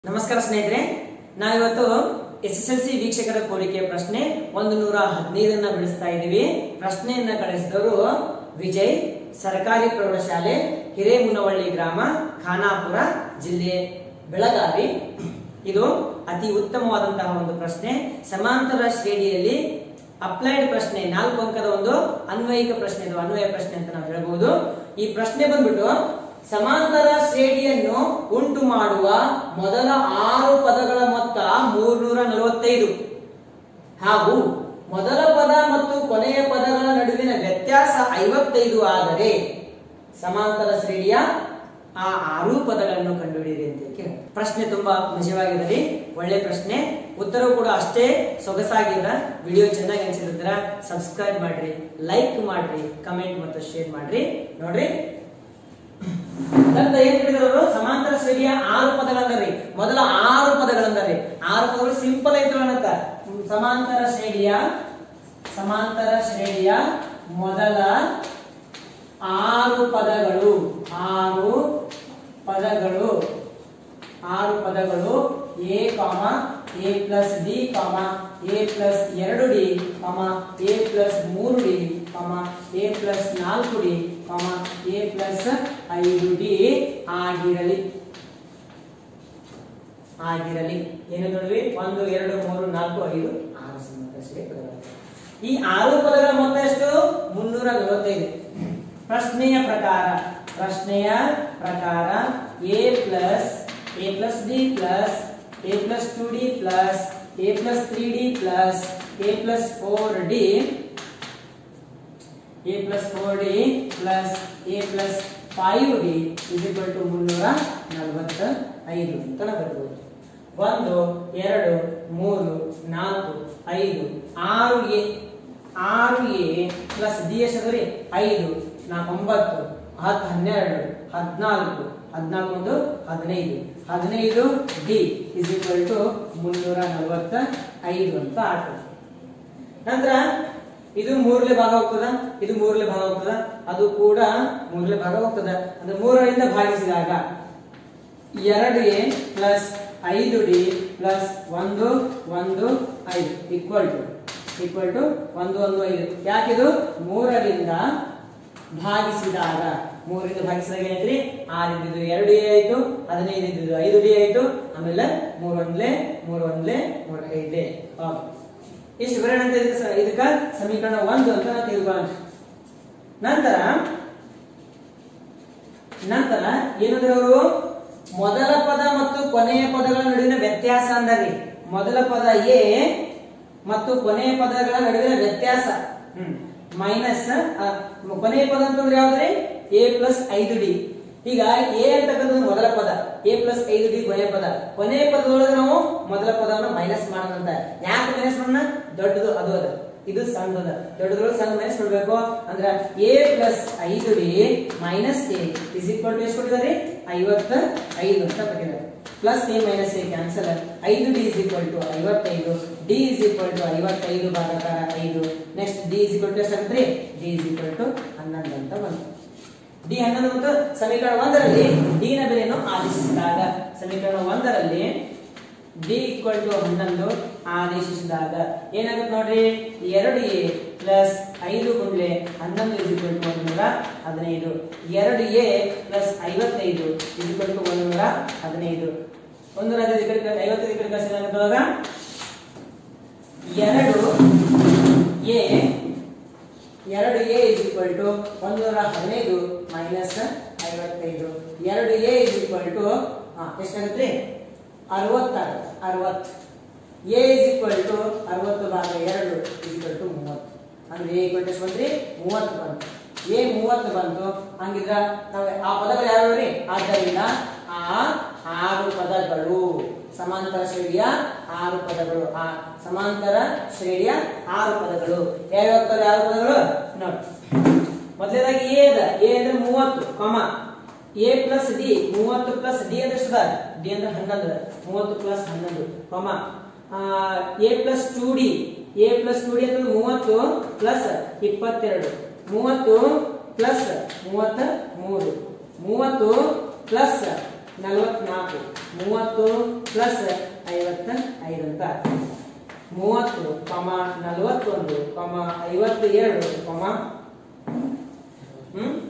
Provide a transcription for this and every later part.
ನಮಸ್ಕಾರ ಸ್ನೇಹಿತರೆ ನಾವಿವತ್ತು ಎಸ್ ಎಸ್ ಎಲ್ ಸಿ ವೀಕ್ಷಕರ ಕೋರಿಕೆ ಪ್ರಶ್ನೆ ಒಂದು ನೂರ ಹದಿನೈದನ್ನ ಬಿಡಿಸ್ತಾ ಇದ್ದೀವಿ ಪ್ರಶ್ನೆಯನ್ನ ಕಳಿಸಿದವರು ವಿಜಯ್ ಸರ್ಕಾರಿ ಪ್ರೌಢಶಾಲೆ ಹಿರೇಮುನವಳ್ಳಿ ಗ್ರಾಮ ಖಾನಾಪುರ ಜಿಲ್ಲೆ ಬೆಳಗಾವಿ ಇದು ಅತಿ ಉತ್ತಮವಾದಂತಹ ಒಂದು ಪ್ರಶ್ನೆ ಸಮಾಂತರ ಶ್ರೇಣಿಯಲ್ಲಿ ಅಪ್ಲೈಡ್ ಪ್ರಶ್ನೆ ನಾಲ್ಕು ಅಂಕದ ಒಂದು ಅನ್ವಯಿಕ ಪ್ರಶ್ನೆ ಇದು ಅನ್ವಯ ಪ್ರಶ್ನೆ ಅಂತ ನಾವು ಹೇಳ್ಬಹುದು ಈ ಪ್ರಶ್ನೆ ಬಂದ್ಬಿಟ್ಟು ಸಮಾಂತರ ಶ್ರೇಣಿಯನ್ನು ಉಂಟು ಮಾಡುವ ಮೊದಲ ಆರು ಪದಗಳ ಮೊತ್ತ ಮೂರ್ನೂರ ನಲವತ್ತೈದು ಹಾಗೂ ಮೊದಲ ಪದ ಮತ್ತು ಕೊನೆಯ ಪದಗಳ ನಡುವಿನ ವ್ಯತ್ಯಾಸ ಐವತ್ತೈದು ಆದರೆ ಸಮಾಂತರ ಶ್ರೇಣಿಯ ಆ ಆರು ಪದಗಳನ್ನು ಕಂಡುಹಿಡಿಯಿರಿ ಅಂತ ಕೇಳಿ ಪ್ರಶ್ನೆ ತುಂಬಾ ಮಜವಾಗಿರಲಿ ಒಳ್ಳೆ ಪ್ರಶ್ನೆ ಉತ್ತರವು ಕೂಡ ಅಷ್ಟೇ ಸೊಗಸಾಗಿದೆ ವಿಡಿಯೋ ಚೆನ್ನಾಗಿ ಅನ್ಸಿದ್ರ ಸಬ್ಸ್ಕ್ರೈಬ್ ಮಾಡ್ರಿ ಲೈಕ್ ಮಾಡ್ರಿ ಕಮೆಂಟ್ ಮತ್ತು ಶೇರ್ ಮಾಡ್ರಿ ನೋಡ್ರಿ ನಂತರ ಏನ್ ಹೇಳಿದ್ರು ಸಮಾಂತರ ಶ್ರೇಣಿಯ ಆರು ಪದಗಳಂದ್ರಿ ಮೊದಲ ಆರು ಪದಗಳಂದ್ರಿ ಆರು ಪದಗಳು ಸಿಂಪಲ್ ಐತಿ ಅನ್ನತ್ತ ಸಮಾಂತರ ಶ್ರೇಣಿಯ ಸಮಾಂತರ ಶ್ರೇಣಿಯ ಮೊದಲ ಆರು ಪದಗಳು ಆರು ಪದಗಳು ಆರು ಪದಗಳು A comma A plus D comma A plus ಎರಡು ಡಿ ಕಾಮ ಎ ಪ್ಲಸ್ ಮೂರು ಡಿ ಕಾಮ ಎ ಪ್ಲಸ್ ನಾಲ್ಕು ಡಿ ಕಾಮ ಎ ಪ್ಲಸ್ ಐದು ಡಿ ಆಗಿರಲಿ ಆಗಿರಲಿ ಏನು ನೋಡ್ರಿ ಒಂದು ಎರಡು ಮೂರು ನಾಲ್ಕು ಐದು ಆರು ಸಮಾಂತರ ಶ್ರೇಣಿ ಪದಗಳು ಈ ಆರು ಪದಗಳ ಮೊತ್ತ ಎಷ್ಟು ಮುನ್ನೂರ ನಲವತ್ತೈದು ಪ್ರಶ್ನೆಯ ಪ್ರಕಾರ ಪ್ರಶ್ನೆಯ ಪ್ರಕಾರ A plus A plus D plus A plus two D plus A plus three D plus A plus four D A plus four D plus A plus five D is equal to ಮುನ್ನೂರ ನಲವತ್ತ ಐದು ಅಂತ ನಾವು ಬರ್ಬೋದು ಒಂದು ಎರಡು ಮೂರು ನಾಲ್ಕು ಐದು ಆರು ಎ ಆರು ಎ ಪ್ಲಸ್ ಡಿ ಎಷ್ಟದ್ರಿ ಐದು ನಾಲ್ಕು ಒಂಬತ್ತು ಹತ್ತು ಹನ್ನೆರಡು ಹದಿನಾಲ್ಕು ಹದಿನಾಲ್ಕು ಒಂದು ಹದಿನೈದು ಹದಿನೈದು ಡಿ ಇಸ್ ಈಕ್ವಲ್ ಟು ಮುನ್ನೂರ ನಲವತ್ತ ಐದು ಅಂತ ಆಗ್ತದೆ ನಂತರ ಇದು ಮೂರನೇ ಭಾಗ ಹೋಗ್ತದ ಇದು ಮೂರನೇ ಭಾಗ ಹೋಗ್ತದ ಅದು ಕೂಡ ಮೂರನೇ ಭಾಗ ಹೋಗ್ತದ ಅಂದ್ರೆ ಮೂರರಿಂದ ಭಾಗಿಸಿದಾಗ ಎರಡು ಎ ಪ್ಲಸ್ ಐದು ಡಿ ಪ್ಲಸ್ ಒಂದು ಒಂದು ಐದು ಈಕ್ವಲ್ ಟು ಈಕ್ವಲ್ ಟು ಒಂದು ಒಂದು ಐದು ಯಾಕಿದು ಮೂರರಿಂದ ಭಾಗಿಸಿದಾಗ ಮೂರರಿಂದ ಭಾಗಿಸಿದಾಗ ಏನೈತ್ರಿ ಆರು ಇದ್ದಿದ್ದು ಎರಡು ಎ ಆಯ್ತು ಹದಿನೈದು ಇದ್ದಿದ್ದು ಐದು ಡಿ ಆಯ್ತು ಆಮೇಲೆ ಮೂರ್ ಒಂದ್ಲೆ ಮೂರ್ ಒಂದ್ಲೆ ಮೂರ್ ಐದ್ಲೆ ಓಕೆ ಇಷ್ಟು ಬರೋಣ ಅಂತ ಇದಕ್ಕೆ ಸ- ಇದಕ್ಕ ಸಮೀಕರಣ ಒಂದು ಅಂತ ನಾವು ತೆಗೆದುಕೊಳ್ಳೋಣ ನಂತರ ನಂತರ ಏನಂದ್ರೆ ಅವರು ಮೊದಲ ಪದ ಮತ್ತು ಕೊನೆಯ ಪದಗಳ ನಡುವಿನ ವ್ಯತ್ಯಾಸ ಅಂದ್ರಿ ಮೊದಲ ಪದ ಎ ಮತ್ತು ಕೊನೆಯ ಪದಗಳ ನಡುವಿನ ವ್ಯತ್ಯಾಸ ಹ್ಮ್ ಮೈನಸ್ ಕೊನೆಯ ಪದ ಅಂತಂದ್ರೆ ಯಾವ್ದ್ರಿ ಎ ಪ್ಲಸ್ ಐದು ಡಿ ಈಗ ಎ ಅಂತಕ್ಕಂಥದ್ದು ಮೊದಲ ಪದ ಎ ಪ್ಲಸ್ ಐದು ಡಿ ಕೊನೆಯ ಪದ ಕೊನೆಯ ಪದದೊಳಗೆ ನಾವು ಮೊದಲ ಪದವನ್ನು ಮೈನಸ್ ಮಾಡೋಣಂತ ಯಾಕೆ ಮೈನಸ್ ಮಾಡೋಣ ದೊಡ್ಡದು ಅದು ಅದ ಇದು ಸಣ್ಣದ ದೊಡ್ಡದ್ರೊಳಗೆ ಸಣ್ಣ ಮೈನಸ್ ಕೊಡ್ಬೇಕು ಅಂದ್ರ ಎ ಪ್ಲಸ್ ಐದು D minus A is equal to ಎಷ್ಟು ಕೊಟ್ಟಿದ್ದಾರೆ ಐವತ್ತ ಐದು ಅಂತ ಕೊಟ್ಟಿದ್ದಾರೆ plus A minus A cancel ಐದು ಡಿ ಇಸ್ ಈಕ್ವಲ್ ಟು ಐವತ್ತೈದು ಡಿ ಇಸ್ ಈಕ್ವಲ್ ಟು ಐವತ್ತೈದು ಭಾಗಾಕಾರ ಐದು next D is equal to ಎಷ್ಟು ಆಗುತ್ತೆ ಡಿ ಇಸ್ ಈಕ್ವಲ್ ಟು ಹನ್ನೊಂದು ಅಂತ ಬಂತು ಡಿ ಹನ್ನೊಂದು ಮತ್ತು ಸಮೀಕರಣ ಒಂದರಲ್ಲಿ ಡಿ ನ ಬೆಲೆಯನ್ನು ಆದೇಶಿಸಿದಾಗ ಸಮೀಕರಣ ಒಂದರಲ್ಲಿ ಡಿ ಈಕ್ವಲ್ ಟು ಹನ್ನೊಂದು ಆದೇಶಿಸಿದಾಗ ಏನಾಗುತ್ತೆ ನೋಡ್ರಿ ಎರಡು ಎ ಪ್ಲಸ್ ಐದು ಗುಂಡ್ಲೆ ಹನ್ನೊಂದು ಇಸ್ ಈಕ್ವಲ್ ಟು ಒಂದು ನೂರ ಹದಿನೈದು ಎರಡು ಎ ಪ್ಲಸ್ ಐವತ್ತೈದು ಇಸ್ ಈಕ್ವಲ್ ಟು ಒಂದು ನೂರ ಹದಿನೈದು ಒಂದು ನೂರ ಹದಿನೈದು ಈ ಕಡೆ ಐವತ್ತೈದು ಈ ಕಡೆ ಕಳಿಸಿ ಏನಾಗುತ್ತವಾಗ ಎರಡು ಎ ಎರಡು ಎ ಇಸ್ ಈಕ್ವಲ್ ಟು ಒಂದೂರ ಹದಿನೈದು ಮೈನಸ್ ಐವತ್ತೈದು ಎರಡು ಎ ಇಸ್ ಈಕ್ವಲ್ ಟು ಎಷ್ಟಾಗುತ್ತೆ ಅರವತ್ತಾಗುತ್ತೆ ಅರವತ್ತು ಎ ಇಸ್ ಈಕ್ವಲ್ ಟು ಅರವತ್ತು ಭಾಗ ಎರಡು ಇಸ್ ಈಕ್ವಲ್ ಟು ಮೂವತ್ತು ಅಂದ್ರೆ ಎ ಈಕ್ವಲ್ ಟು ಎಷ್ಟು ಬಂದ್ರಿ ಮೂವತ್ತು ಬಂತು ಎ ಮೂವತ್ತು ಬಂತು ಹಂಗಿದ್ರ ನಾವು ಆ ಪದಗಳು ಯಾವ್ಯಾವ ರೀ ಆದ್ದರಿಂದ ಆ ಆರು ಪದಗಳು ಸಮಾಂತರ ಶ್ರೇಣಿಯ ಆರು ಪದಗಳು ಆ ಸಮಾಂತರ ಶ್ರೇಣಿಯ ಆರು ಪದಗಳು ಯಾವ್ಯಾವ ಆರು ಪದಗಳು ನೋಡಿ ಮೊದಲನೇದಾಗಿ ಎ ಅದ ಎ ಅಂದ್ರೆ ಮೂವತ್ತು ಕಾಮ ಎ ಪ್ಲಸ್ ಡಿ ಮೂವತ್ತು ಪ್ಲಸ್ ಡಿ ಅಂದ್ರೆ ಎಷ್ಟು ಡಿ ಅಂದ್ರೆ ಹನ್ನೊಂದು ಅದ. ಮೂವತ್ತು ಪ್ಲಸ್ ಹನ್ನೊಂದು comma A plus two D A plus two D ಅಂದ್ರೆ ಮೂವತ್ತು ಪ್ಲಸ್ ಇಪ್ಪತ್ತೆರಡು ಮೂವತ್ತು ಪ್ಲಸ್ ಮೂವತ್ತ ಮೂರು ಮೂವತ್ತು ಪ್ಲಸ್ ನಲವತ್ನಾಲ್ಕು ಮೂವತ್ತು ಪ್ಲಸ್ ಐವತ್ತ ಐದು ಅಂತ ಮೂವತ್ತು ಕಮ ನಲವತ್ತೊಂದು ಕಮ ಐವತ್ತ ಎರಡು ಕಮ ಹ್ಮ್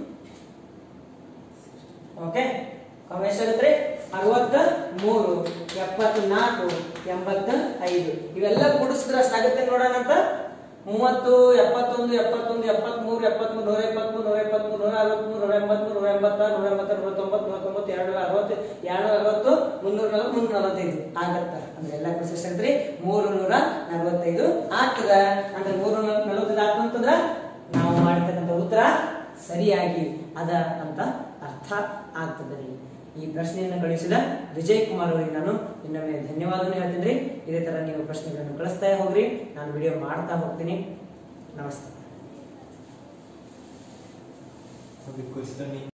ಓಕೆ ಕಮ ಎಷ್ಟಾಗತ್ರಿ ಅರವತ್ತ ಮೂರು ಎಪ್ಪತ್ನಾಲ್ಕು ಎಂಬತ್ತ ಐದು ಇವೆಲ್ಲ ಕೂಡಿಸಿದ್ರೆ ಅಷ್ಟಾಗುತ್ತೆ ನೋಡೋಣ ಅಂತ ಮೂವತ್ತು ಎಪ್ಪತ್ತೊಂದು ಎಪ್ಪತ್ತೊಂದು ಎಪ್ಪತ್ಮೂರು ಎಪ್ಪತ್ಮೂರು ನೂರ ಎಪ್ಪತ್ಮೂರು ನೂರ ಎಪ್ಪತ್ಮೂರು ನೂರ ಅರವತ್ಮೂರು ನೂರ ಎಂಬತ್ಮೂರು ನೂರ ಎಂಬತ್ತಾರು ನೂರ ಎಂಬತ್ತಾರು ನೂರ ತೊಂಬತ್ತು ನೂರ ತೊಂಬತ್ತು ಎರಡು ನೂರ ಅರವತ್ತು ಎರಡು ನೂರ ಅರವತ್ತು ಮುನ್ನೂರ ನಲವತ್ತು ಮುನ್ನೂರ ನಲವತ್ತೈದು ಆಗತ್ತ ಅಂದ್ರೆ ಎಲ್ಲ ಕೂಡಿಸಿ ಎಷ್ಟಾಗ್ತದ್ರಿ ಮೂರು ನೂರ ನಲವತ್ತೈದು ಆಗ್ತದ ಅಂದ್ರೆ ಮೂರು ನೂರ ನಲವತ್ತೈದು ಆಗ್ತದ ಅಂತಂದ್ರ ನಾವು ಮಾಡಿರ್ತಕ್ಕಂಥ ಉತ್ತರ ಸರಿಯಾಗಿ ಅದ ಅಂತ ಅರ್ಥ ಆಗ್ತದೆ ರೀ ಈ ಪ್ರಶ್ನೆಯನ್ನು ಕಳಿಸಿದ ವಿಜಯ್ ಕುಮಾರ್ ಅವರಿಗೆ ನಾನು ಇನ್ನೊಮ್ಮೆ ಧನ್ಯವಾದನೆ ಹೇಳ್ತೀನಿ ಇದೇ ತರ ನೀವು ಪ್ರಶ್ನೆಗಳನ್ನು ಕಳಿಸ್ತಾ ಹೋಗ್ರಿ ನಾನು ವಿಡಿಯೋ ಮಾಡ್ತಾ ಹೋಗ್ತೀನಿ ನಮಸ್ತೆ Sabi ko,